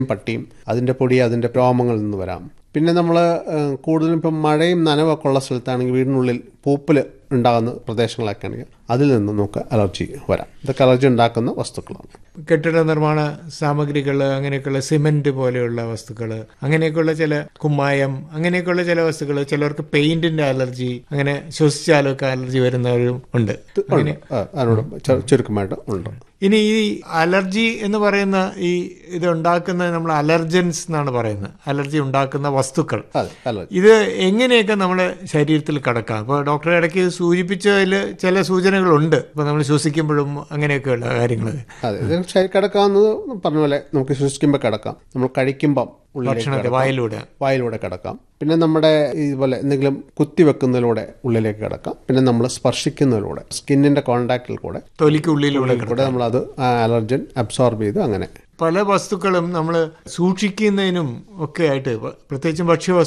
പട്ടിയും അതിൻ്റെ പൊടി അതിൻ്റെ രോമങ്ങളിൽ നിന്ന് വരാം പിന്നെ നമ്മൾ കൂടുതലും ഇപ്പം മഴയും നനവൊക്കെ ഉള്ള സ്ഥലത്താണെങ്കിൽ വീടിനുള്ളിൽ പൂപ്പൽ ഉണ്ടാകുന്ന പ്രദേശങ്ങളൊക്കെ ആണെങ്കിൽ അതിൽ നിന്ന് നമുക്ക് അലർജി വരാം ഇതൊക്കെ അലർജി ഉണ്ടാക്കുന്ന വസ്തുക്കളാണ് കെട്ടിട നിർമ്മാണ സാമഗ്രികൾ അങ്ങനെയൊക്കെയുള്ള സിമെന്റ് പോലെയുള്ള വസ്തുക്കൾ അങ്ങനെയൊക്കെയുള്ള ചില കുമ്മായം അങ്ങനെയൊക്കെയുള്ള ചില വസ്തുക്കൾ ചിലർക്ക് പെയിന്റിന്റെ അലർജി അങ്ങനെ ശ്വസിച്ചാലൊക്കെ അലർജി വരുന്നവരും ഉണ്ട് അങ്ങനെ ആ, അതിനോട് ചു- ചുരുക്കമായിട്ട് ഉണ്ട് ഇനി ഈ അലർജി എന്ന് പറയുന്ന ഈ ഇത് ഉണ്ടാക്കുന്ന നമ്മൾ അലർജൻസ് എന്നാണ് പറയുന്നത് അലർജി ഉണ്ടാക്കുന്ന വസ്തുക്കൾ അതെ അലർജി ഇത് എങ്ങനെയൊക്കെ നമ്മുടെ ശരീരത്തിൽ കിടക്കാം അപ്പോൾ ഡോക്ടർ ഇടയ്ക്ക് സൂചിപ്പിച്ചതിൽ ചില സൂചനകളുണ്ട് ഇപ്പോൾ നമ്മൾ ശ്വസിക്കുമ്പോഴും അങ്ങനെയൊക്കെയുള്ള കാര്യങ്ങൾ അതെ ഇത് ശരി കിടക്കാവുന്നത് പറഞ്ഞ പോലെ നമുക്ക് ശ്വസിക്കുമ്പോൾ കിടക്കാം നമ്മൾ കഴിക്കുമ്പം ഉള്ളിലേക്ക് ഭക്ഷണത്തെ കിടക്കാം. വായിലൂടെ വായിലൂടെ കിടക്കാം പിന്നെ നമ്മുടെ ഇതുപോലെ എന്തെങ്കിലും കുത്തിവെക്കുന്നതിലൂടെ ഉള്ളിലേക്ക് കിടക്കാം പിന്നെ നമ്മൾ സ്പർശിക്കുന്നതിലൂടെ സ്കിന്നിന്റെ കോണ്ടാക്റ്റിൽ കൂടെ തൊലിക്കുള്ളിലൂടെ കൂടെ നമ്മളത് ആ അലർജൻ അബ്സോർബ് ചെയ്ത് അങ്ങനെ പല വസ്തുക്കളും നമ്മൾ സൂക്ഷിക്കുന്നതിനും ഒക്കെ ആയിട്ട് പ്രത്യേകിച്ചും ഭക്ഷ്യവസ്തു